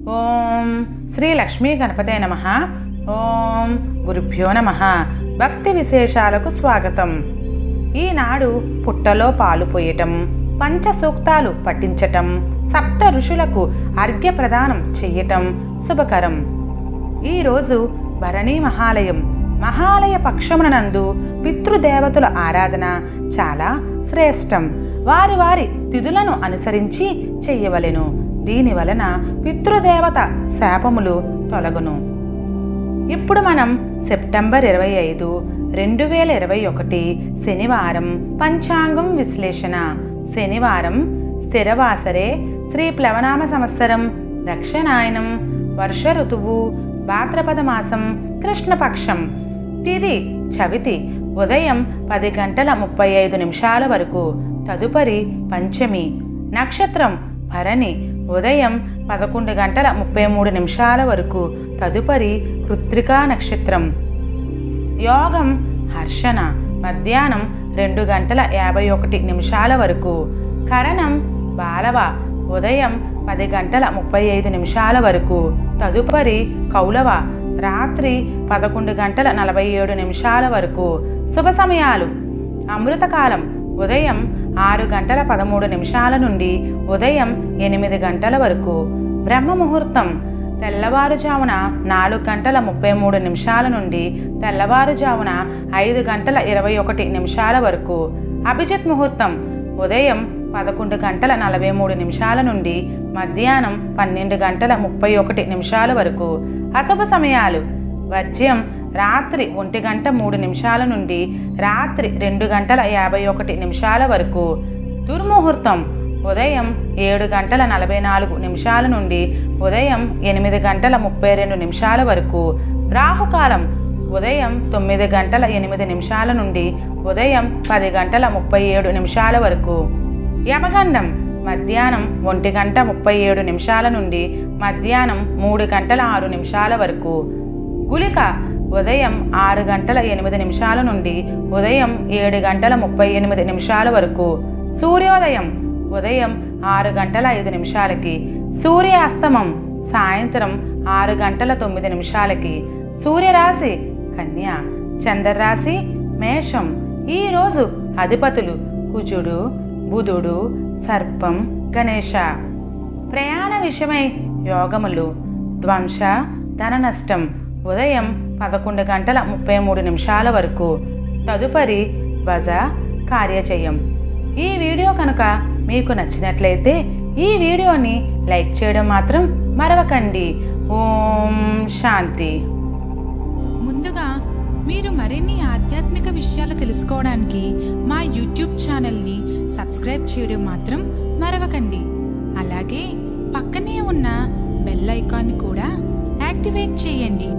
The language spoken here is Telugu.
ఓం శ్రీ లక్ష్మీ గణపతే నమ ఓం గురుభ్యో నమ భక్తి విశేషాలకు స్వాగతం ఈనాడు పుట్టలో పాలు పోయటం పంచ సూక్తాలు పఠించటం సప్త ఋషులకు అర్ఘ్య ప్రదానం చెయ్యటం శుభకరం ఈరోజు భరణీ మహాలయం మహాలయ పక్షమునందు పితృదేవతల ఆరాధన చాలా శ్రేష్టం వారి వారి తిథులను అనుసరించి చెయ్యవలెను దీని వలన పితృదేవత శాపములు తొలగును ఇప్పుడు మనం సెప్టెంబర్ ఇరవై ఐదు రెండు వేల ఇరవై ఒకటి శనివారం పంచాంగం విశ్లేషణ శనివారం స్థిరవాసరే శ్రీ ప్లవనామ సంవత్సరం దక్షిణాయనం వర్ష ఋతువు భాద్రపద మాసం కృష్ణపక్షం తిది చవితి ఉదయం పది గంటల ముప్పై ఐదు నిమిషాల వరకు తదుపరి పంచమి నక్షత్రం భరణి ఉదయం పదకొండు గంటల ముప్పై మూడు నిమిషాల వరకు తదుపరి కృత్రికా నక్షత్రం యోగం హర్షణ మధ్యాహ్నం రెండు గంటల యాభై ఒకటి నిమిషాల వరకు కరణం బాలవ ఉదయం పది గంటల ముప్పై ఐదు నిమిషాల వరకు తదుపరి కౌలవ రాత్రి పదకొండు గంటల నలభై ఏడు నిమిషాల వరకు శుభ సమయాలు అమృతకాలం ఉదయం ఆరు గంటల పదమూడు నిమిషాల నుండి ఉదయం ఎనిమిది గంటల వరకు బ్రహ్మ ముహూర్తం తెల్లవారుజామున నాలుగు గంటల ముప్పై మూడు నిమిషాల నుండి తెల్లవారుజామున ఐదు గంటల ఇరవై ఒకటి నిమిషాల వరకు అభిజిత్ ముహూర్తం ఉదయం పదకొండు గంటల నలభై మూడు నిమిషాల నుండి మధ్యాహ్నం పన్నెండు గంటల ముప్పై ఒకటి నిమిషాల వరకు అశుభ సమయాలు వర్జ్యం రాత్రి ఒంటి గంట మూడు నిమిషాల నుండి రాత్రి రెండు గంటల యాభై ఒకటి నిమిషాల వరకు దుర్ముహూర్తం ఉదయం ఏడు గంటల నలభై నాలుగు నిమిషాల నుండి ఉదయం ఎనిమిది గంటల ముప్పై రెండు నిమిషాల వరకు రాహుకాలం ఉదయం తొమ్మిది గంటల ఎనిమిది నిమిషాల నుండి ఉదయం పది గంటల ముప్పై ఏడు నిమిషాల వరకు యమగండం మధ్యాహ్నం ఒంటి గంట ముప్పై ఏడు నిమిషాల నుండి మధ్యాహ్నం మూడు గంటల ఆరు నిమిషాల వరకు గులిక ఉదయం ఆరు గంటల ఎనిమిది నిమిషాల నుండి ఉదయం ఏడు గంటల ముప్పై ఎనిమిది నిమిషాల వరకు సూర్యోదయం ఉదయం ఆరు గంటల ఐదు నిమిషాలకి సూర్యాస్తమం సాయంత్రం ఆరు గంటల తొమ్మిది నిమిషాలకి సూర్యరాశి కన్య చంద్రరాశి మేషం ఈరోజు అధిపతులు కుజుడు బుధుడు సర్పం గణేశ ప్రయాణ విషయమై యోగములు ధ్వంస ధన నష్టం ఉదయం పదకొండు గంటల ముప్పై మూడు నిమిషాల వరకు తదుపరి వజ కార్యచయం ఈ వీడియో కనుక మీకు నచ్చినట్లయితే ఈ వీడియోని లైక్ చేయడం మాత్రం మరవకండి ఓం శాంతి ముందుగా మీరు మరిన్ని ఆధ్యాత్మిక విషయాలు తెలుసుకోవడానికి మా యూట్యూబ్ ఛానల్ని సబ్స్క్రైబ్ చేయడం మాత్రం మరవకండి అలాగే పక్కనే ఉన్న బెల్ ఐకాన్ని కూడా యాక్టివేట్ చేయండి